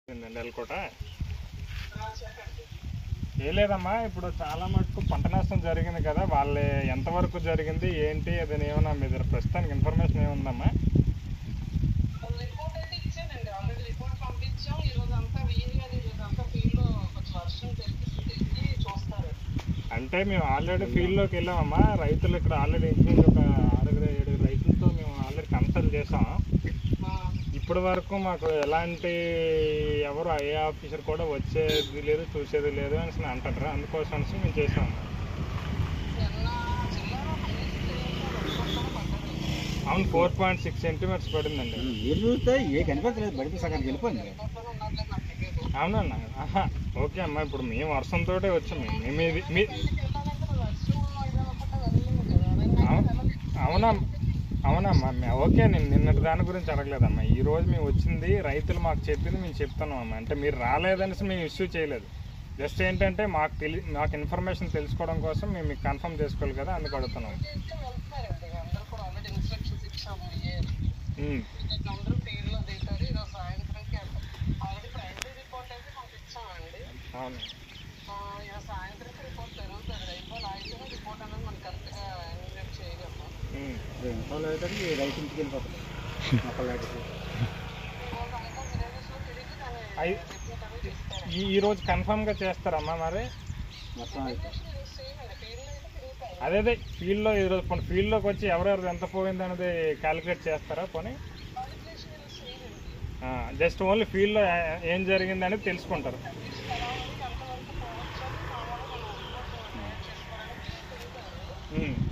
నెలకోట ఏ లేదమ్మా ఇప్పుడు చాలా మటుకు పంట నష్టం జరిగింది కదా వాళ్ళే ఎంతవరకు జరిగింది ఏంటి అది ఏమన్నా మీ దగ్గర ప్రస్తుతానికి ఇన్ఫర్మేషన్ ఏముందమ్మా రిపోర్ట్ అయితే ఇచ్చానండి ఆల్రెడీ రిపోర్ట్ పంపించాం ఈ రోజు అంతా వీలు అది ఈ రోజు అంతా ఫీల్డ్ లో కొంచెం వర్షం తెలిసి తెచ్చి చూస్తారు అంటే మేము ఆల్రెడీ ఫీల్డ్లోకి వెళ్ళామమ్మా రైతులు ఇక్కడ ఆల్రెడీ ఇంచుమించు ఒక ఆరుగురు ఏడు రైతులతో మేము ఆల్రెడీ కన్సల్ట్ చేసాం ఆ, ఇప్పటి వరకు మాకు ఎలాంటి ఎవరు ఏ ఆఫీసర్ కూడా వచ్చేది లేదు చూసేది లేదు అని అంటారు అందుకోసం అనేసి మేము చేసాం నిన్న జిల్లాలో కనీసం వర్షం కూడా పడ్డది అవును ఫోర్ పాయింట్ సిక్స్ సెంటీమీటర్స్ పడిందండి మీరు చూస్తే ఏ కనిపించలేదు బయట సగానికి వెళ్ళిపోయింది రిపోర్ట్లో ఉన్నట్లే నాకు తెలియదు అవునన్నా ఆహా, ఓకే అమ్మా ఇప్పుడు మేము వర్షంతో వచ్చాం మేము మేము ఇది మీ ఇంటికి వెళ్ళాలంటే మరి వర్షం ఇదనుకుంటా వెళ్ళలేము కదా రెండు అవు- నెలలు అవునా అవునమ్మా మే- ఓకే నేను నిన్నటి దాని గురించి అడగలేదమ్మా ఈ రోజు మేము వచ్చింది రైతులు మాకు చెప్పింది మేము చెప్తున్నాం అమ్మా అంటే మీరు రాలేదనేసి మేము ఇష్యూ చేయలేదు జస్ట్ ఏంటంటే మాకు తెలి మాకు ఇన్ఫర్మేషన్ తెలుసుకోవడం కోసం మేము మీకు కన్ఫర్మ్ చేసుకోవాలి కదా అందుకు అడుగుతున్నాం చేస్తే వెళ్తున్నారండి అందరూ కూడా ఆల్రెడీ ఇన్స్ట్రక్షన్స్ ఇచ్చాము ఏ- ఉమ్, అందరూ ఫీల్డ్ లో దిగుతారు ఈరోజు సాయంత్రంకి ఆల్రెడీ ప్రైమరీ రిపోర్ట్ అయితే పంపించామండి అవును ఆ, ఇక సాయంత్రంకి రిపోర్ట్ జరుగుతుంది రైతులు అయితేనే రిపోర్ట్ అనేది మనం కరెక్ట్గా ఎన్యూమరేట్ చేయగలం ఉమ్. ఇన్ఫాల్ అయితే రైతు ఇంటికి వెళ్ళిపోతుంది మొక్కలు లేకపోతే ఈరోజు అంతా విలేజెస్లో తిరిగి దాని అయి- రిపోర్ట్ అనేది ఇస్తారు ఈ ఈ రోజు కన్ఫర్మ్గా చేస్తారమ్మా మరి మొత్తం అయిపోతుంది ఈరోజు సేమ్ అండి ఫీల్డ్ అయితే తిరుగుతాయి అదే అదే ఫీల్డ్లో ఈరోజు పోనీ ఫీల్డ్లోకి వచ్చి ఎవరెవరు ఎంత పోయింది అనేది క్యాలిక్యులేట్ చేస్తారా పోనీ క్వాలిఫికేషన్ ఈరోజు సేమ్ అండి జస్ట్ ఓన్లీ ఫీల్డ్లో ఏం జరిగింది అనేది తెలుసుకుంటారు కండిషన్ ఎలా ఉంది ఎంతవరకు పోవచ్చు అని మామూలుగా మనం రిపోర్ట్ తయారు చేసుకోవడానికి తిరుగుతారు ఉమ్.